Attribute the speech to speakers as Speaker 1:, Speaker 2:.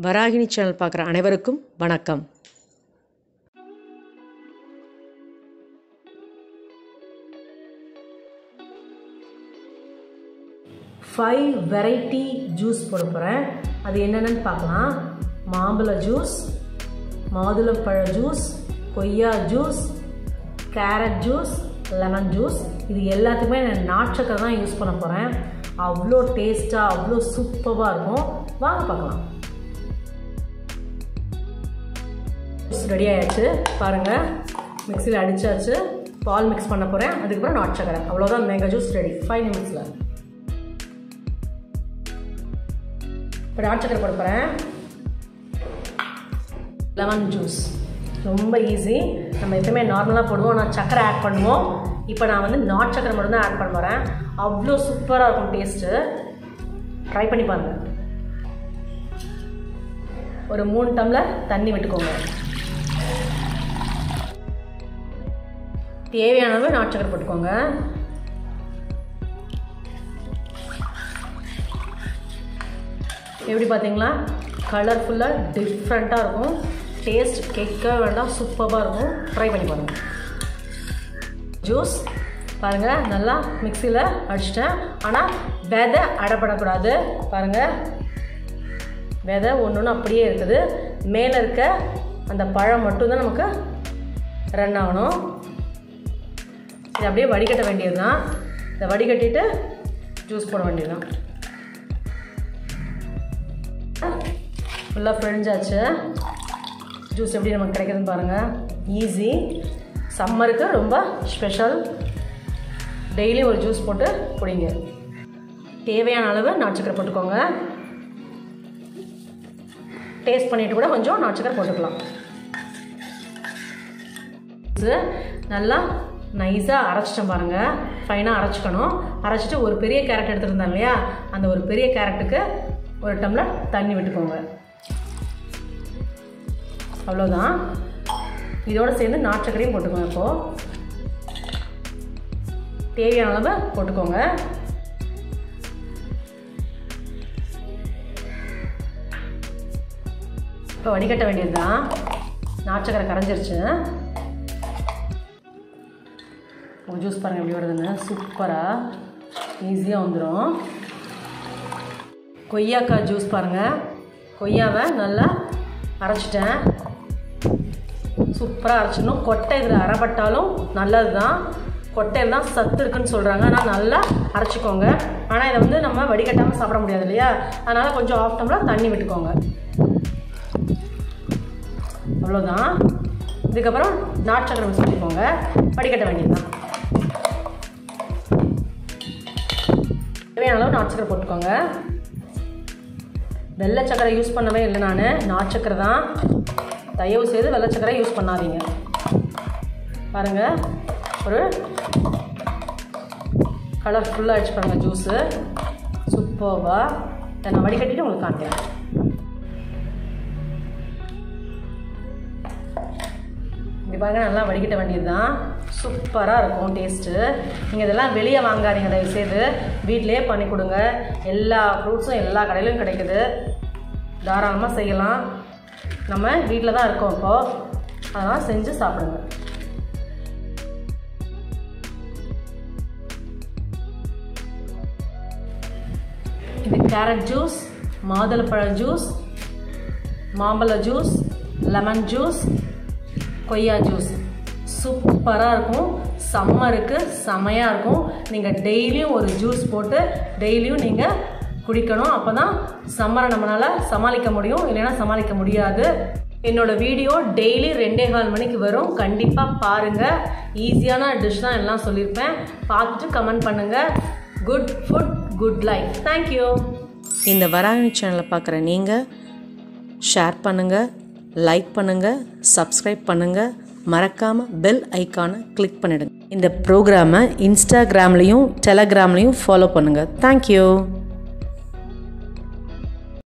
Speaker 1: Varahini channel பார்க்குற அனைவருக்கும் வணக்கம்
Speaker 2: ஃபைவ் வெரைட்டி ஜூஸ் போட போகிறேன் அது என்னென்னு பார்க்கலாம் மாம்பழ ஜூஸ் மாதுளம்பழ ஜூஸ் கொய்யா juice carrot juice lemon juice இது எல்லாத்துக்குமே நான் நாட்சக்கரை தான் யூஸ் பண்ண போகிறேன் அவ்வளோ டேஸ்ட்டாக அவ்வளோ சூப்பராக இருக்கும் வாங்க பார்க்கலாம் ஜூஸ் ரெடி ஆயாச்சு பாருங்கள் மிக்சியில் அடித்தாச்சு பால் மிக்ஸ் பண்ண போகிறேன் அதுக்கப்புறம் நாட்சக்கரை அவ்வளோதான் மேங்கா ஜூஸ் ரெடி ஃபைவ் நிமிட்ஸில் இப்போ நாட்டு சக்கரை போட போகிறேன் லெமன் ஜூஸ் ரொம்ப ஈஸி நம்ம எப்பவுமே நார்மலாக போடுவோம் நான் சக்கரை ஆட் பண்ணுவோம் இப்போ நான் வந்து நாட் சக்கரை மட்டும் தான் ஆட் பண்ண போகிறேன் அவ்வளோ சூப்பராக இருக்கும் டேஸ்ட்டு ட்ரை பண்ணி பாருங்கள் ஒரு மூணு டம்ளர் தண்ணி விட்டுக்கோங்க தேவையான அளவு நாட்டு சக்கரை போட்டுக்கோங்க எப்படி பார்த்தீங்களா கலர்ஃபுல்லாக டிஃப்ரெண்ட்டாக இருக்கும் டேஸ்ட் கேட்க வேண்டாம் சூப்பராக இருக்கும் ட்ரை பண்ணி பாருங்கள் ஜூஸ் பாருங்கள் நல்லா மிக்சியில் அடிச்சிட்டேன் ஆனால் விதை அடைப்படக்கூடாது பாருங்கள் விதை ஒன்று ஒன்று அப்படியே இருக்குது மேலே இருக்க அந்த பழம் மட்டும்தான் நமக்கு ரன் ஆகணும் இது அப்படியே வடிகட்ட வேண்டியது தான் இதை வடிகட்டிட்டு ஜூஸ் போட வேண்டியது தான் ஃபுல்லாக ஃப்ரெஞ்சாச்சு ஜூஸ் எப்படி நமக்கு கிடைக்குதுன்னு பாருங்கள் ஈஸி சம்மருக்கு ரொம்ப ஸ்பெஷல் டெய்லி ஒரு ஜூஸ் போட்டு குடிங்க தேவையான அளவு நாட்டுச்சக்கரை போட்டுக்கோங்க டேஸ்ட் பண்ணிவிட்டு கூட கொஞ்சம் நாட்டுச்சக்கரை போட்டுக்கலாம் நல்லா நைஸாக அரைச்சிட்டேன் பாருங்கள் ஃபைனாக அரைச்சிக்கணும் அரைச்சிட்டு ஒரு பெரிய கேரட் எடுத்துருந்தேன் இல்லையா அந்த ஒரு பெரிய கேரட்டுக்கு ஒரு டம்ளர் தண்ணி விட்டுக்கோங்க அவ்வளோதான் இதோடு சேர்ந்து நாட்டுச்சக்கரையும் போட்டுக்கோங்க இப்போது தேவையான அளவு போட்டுக்கோங்க இப்போ வடிகட்ட வேண்டியது தான் நாட்டுச்சக்கரை கரைஞ்சிருச்சு உங்கள் ஜூஸ் பாருங்கள் எப்படி வருதுன்னு சூப்பராக ஈஸியாக வந்துடும் கொய்யாக்காய் ஜூஸ் பாருங்கள் கொய்யாவை நல்லா அரைச்சிட்டேன் சூப்பராக அரைச்சிடணும் கொட்டை இதில் அரைப்பட்டாலும் நல்லது தான் கொட்டையில் தான் சத்து இருக்குன்னு சொல்கிறாங்க ஆனால் நல்லா அரைச்சிக்கோங்க ஆனால் இதை வந்து நம்ம வடிகட்டாமல் சாப்பிட முடியாது இல்லையா அதனால் கொஞ்சம் ஆஃப் டம்ளர் தண்ணி விட்டுக்கோங்க அவ்வளோதான் இதுக்கப்புறம் நாட்டு சக்கரை மிக்ஸ் பண்ணிக்கோங்க வடிகட்ட வேண்டியது தான் தேவையான அளவு நாட்டு சக்கரை போட்டுக்கோங்க வெள்ளை சக்கரை யூஸ் பண்ணவே இல்லை நான் நாட்டு சக்கரை தான் தயவு செய்து வெள்ளை சக்கரை யூஸ் பண்ணாதீங்க பாருங்கள் ஒரு கலர்ஃபுல்லாக அடிச்சு பாருங்கள் ஜூஸு சூப்பர்வாக இதை நான் வடிகட்டிட்டு உங்களுக்கு காட்டுறேன் இப்படி பாருங்க நல்லா வடிகட்ட வேண்டியது தான் சூப்பராக இருக்கும் டேஸ்ட்டு நீங்கள் இதெல்லாம் வெளியே வாங்காதீங்க தயவுசெய்து வீட்டிலே பண்ணி கொடுங்க எல்லா ஃப்ரூட்ஸும் எல்லா கடையிலும் கிடைக்குது தாராளமாக செய்யலாம் நம்ம வீட்டில் தான் இருக்கோம் இப்போது அதெல்லாம் செஞ்சு சாப்பிடுங்க இது கேரட் ஜூஸ் மாதுளப்பழ ஜூஸ் மாம்பழ ஜூஸ் லெமன் ஜூஸ் கொய்யா ஜூஸ் சூப்பராக இருக்கும் சம்மருக்கு செமையாக இருக்கும் நீங்கள் டெய்லியும் ஒரு ஜூஸ் போட்டு டெய்லியும் நீங்கள் குடிக்கணும் அப்போ தான் சம்மரை நம்மளால் சமாளிக்க முடியும் இல்லைன்னா சமாளிக்க முடியாது என்னோடய வீடியோ டெய்லி ரெண்டே கால் மணிக்கு வரும் கண்டிப்பாக பாருங்கள் ஈஸியான டிஷ் தான் எல்லாம் சொல்லியிருப்பேன் பார்த்துட்டு கமெண்ட் பண்ணுங்கள் good food good life thank you
Speaker 1: இந்த வராகினி சேனலை பார்க்குற நீங்கள் ஷேர் பண்ணுங்கள் லைக் பண்ணுங்கள் சப்ஸ்கிரைப் பண்ணுங்கள் மறக்காமல் பெல் ஐக்கானை கிளிக் பண்ணிடுங்க இந்த ப்ரோக்ராமை இன்ஸ்டாகிராம்லேயும் டெலகிராம்லேயும் ஃபாலோ பண்ணுங்கள் தேங்க்யூ